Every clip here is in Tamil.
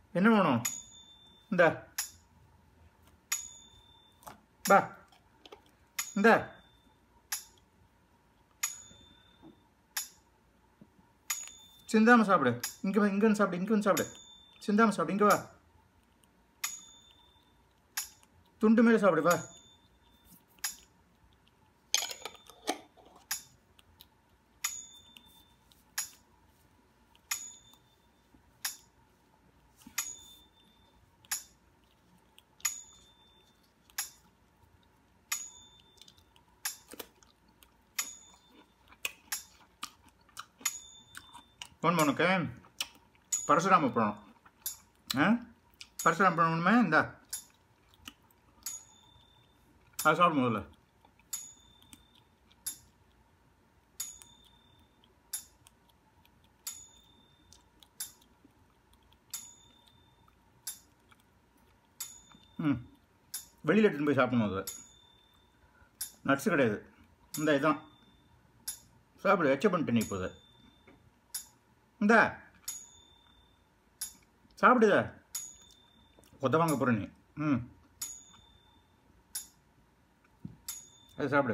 என்ன வேணும் இந்த பா இந்த சிந்தாம சாப்பிடு இங்க வா இங்க வந்து சாப்பிடு இங்க வந்து சாப்பிடு சிந்தாம சாப்பிடு இங்க வா துண்டு மேலே சாப்பிடு வா போன் உனக்கு பரசுராம புராணம் ஆ பரசுராம புராணம் ஒன்றுமே இந்தா அது சாப்பிடும் முதல்ல ம் வெளியில் எடுத்துன்னு போய் சாப்பிடணும் அதை நட்ஸ் கிடையாது இந்த இதான் சாப்பிடு எச்ச பண்ணிட்டு நீ இப்போதை இந்த சாப்பிடுத கொத்த வாங்க போகிற நீ ம் அது சாப்பிடு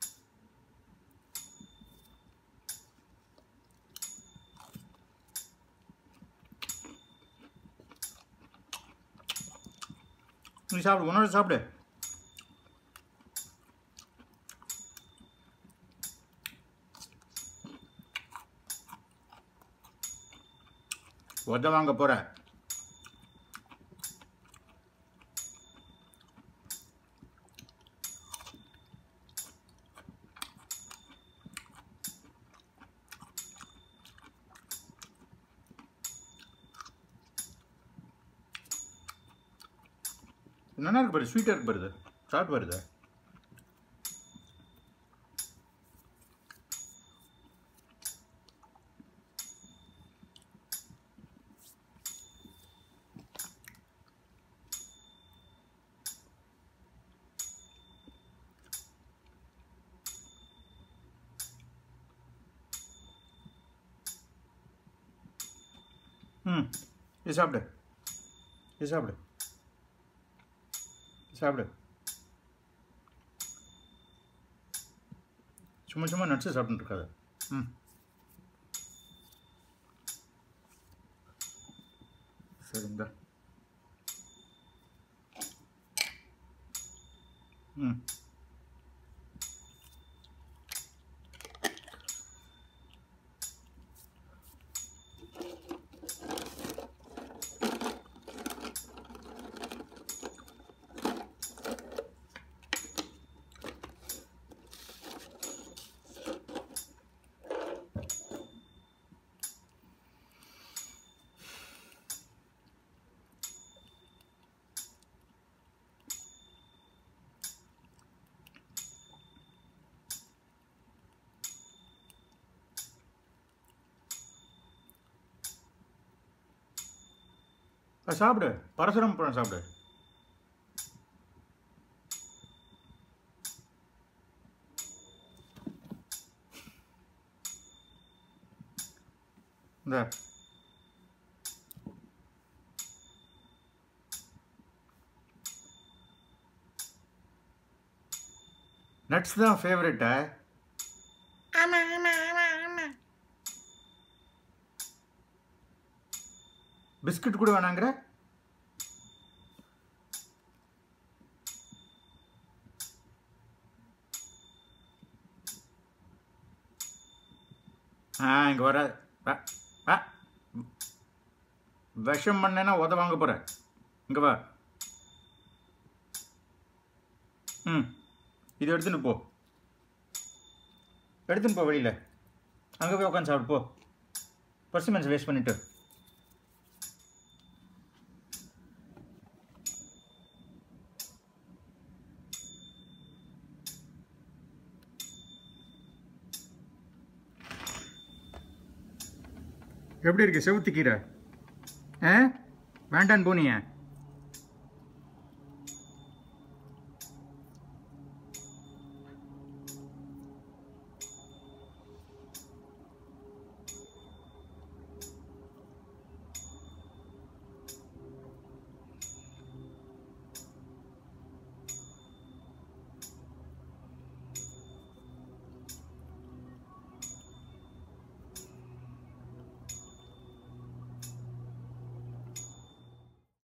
நீ சாப்பிடு உன்னோட சாப்பிடு உத வாங்க போற நல்லா இருக்கு பாரு ஸ்வீட்டாக இருக்கு பாருது சாப்பிட்டு வருது ம் இது சாப்பிடு இது சாப்பிடு சாப்பிடு சும்மா சும்மா நட்ஸு சாப்பிட்டு இருக்காது ம் சரி இந்த ம் அது சாப்பிடு பரசுரம் பழம் சாப்பிடு இந்த நட்ஸ் தான் ஃபேவரெட்டா ஆமா ஆமா ஆமா ஆமா பிஸ்கட் கூட வேணாங்கிற ஆ இங்கே வர ஆ, ஆ. விஷம் பண்ணேன்னா உத வாங்க போற இங்கே வா ம் இது எடுத்துன்னு போ எடுத்துன்னு போ வெளியில் அங்கே போய் உட்காந்து சாப்பிடு போ பர்சிமெண்ட்ஸ் வேஸ்ட் பண்ணிட்டு எப்படி இருக்கு செவுத்து கீரை ஆ வேண்டான்னு போனியே